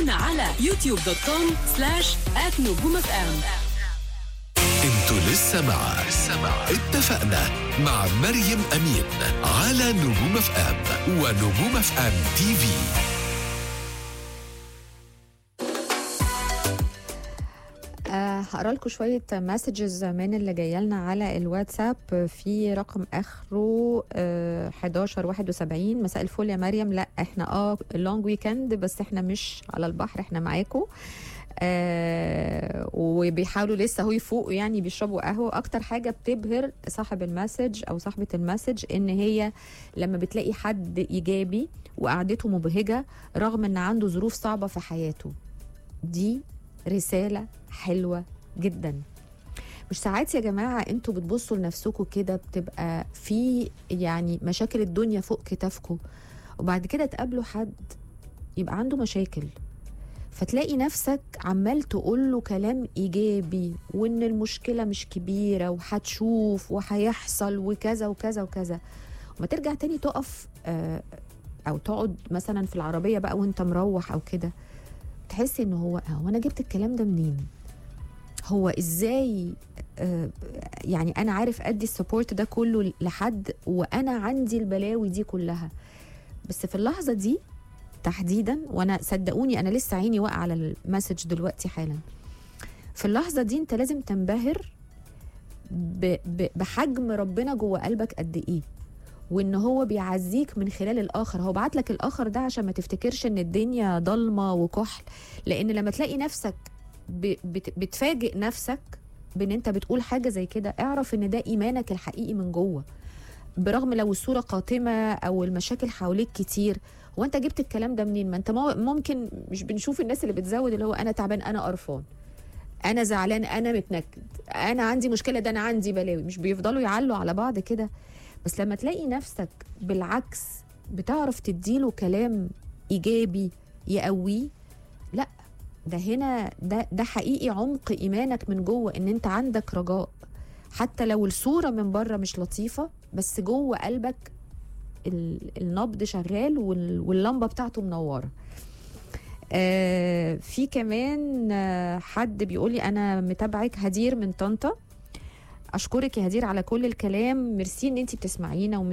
تابعونا على يوتيوب دوت كوم سلاش نجوم اف ام انتوا لسه مع اتفقنا مع مريم امين على نجوم اف ام ونجوم اف ام تي في آه، هقرا لكم شويه مسجز من اللي جايه لنا على الواتساب في رقم اخره آه، 11 71 مساء الفل يا مريم لا احنا اه لونج ويكند بس احنا مش على البحر احنا معاكم آه وبيحاولوا لسه هو يفوقوا يعني بيشربوا قهوه اكتر حاجه بتبهر صاحب المسج او صاحبه المسج ان هي لما بتلاقي حد ايجابي وقعدته مبهجه رغم ان عنده ظروف صعبه في حياته دي رساله حلوه جدا مش ساعات يا جماعه انتوا بتبصوا لنفسكم كده بتبقى في يعني مشاكل الدنيا فوق كتافكم وبعد كده تقابلوا حد يبقى عنده مشاكل فتلاقي نفسك عمال تقول له كلام ايجابي وان المشكله مش كبيره وهتشوف وهيحصل وكذا وكذا وكذا وما ترجع تاني تقف آه، او تقعد مثلا في العربيه بقى وانت مروح او كده تحس ان هو هو انا جبت الكلام ده منين هو ازاي آه، يعني انا عارف ادي السبورت ده كله لحد وانا عندي البلاوي دي كلها بس في اللحظه دي تحديدا وانا صدقوني انا لسه عيني واقعه على المسج دلوقتي حالا في اللحظه دي انت لازم تنبهر ب- ب- بحجم ربنا جوه قلبك قد ايه وان هو بيعزيك من خلال الاخر هو بعت لك الاخر ده عشان ما تفتكرش ان الدنيا ضلمه وكحل لان لما تلاقي نفسك ب- بت- بتفاجئ نفسك بان انت بتقول حاجه زي كده اعرف ان ده ايمانك الحقيقي من جوه برغم لو الصوره قاتمه او المشاكل حواليك كتير هو انت جبت الكلام ده منين ما انت مو- ممكن مش بنشوف الناس اللي بتزود اللي هو انا تعبان انا قرفان انا زعلان انا متنكد انا عندي مشكله ده انا عندي بلاوي مش بيفضلوا يعلوا على بعض كده بس لما تلاقي نفسك بالعكس بتعرف تديله كلام ايجابي يقويه لا ده هنا ده ده حقيقي عمق ايمانك من جوه ان انت عندك رجاء حتى لو الصوره من بره مش لطيفه بس جوه قلبك ال- النبض شغال وال- واللمبه بتاعته منوره آه في كمان آه حد بيقول لي انا متابعك هدير من طنطا اشكرك يا هدير على كل الكلام ميرسي ان انت بتسمعينا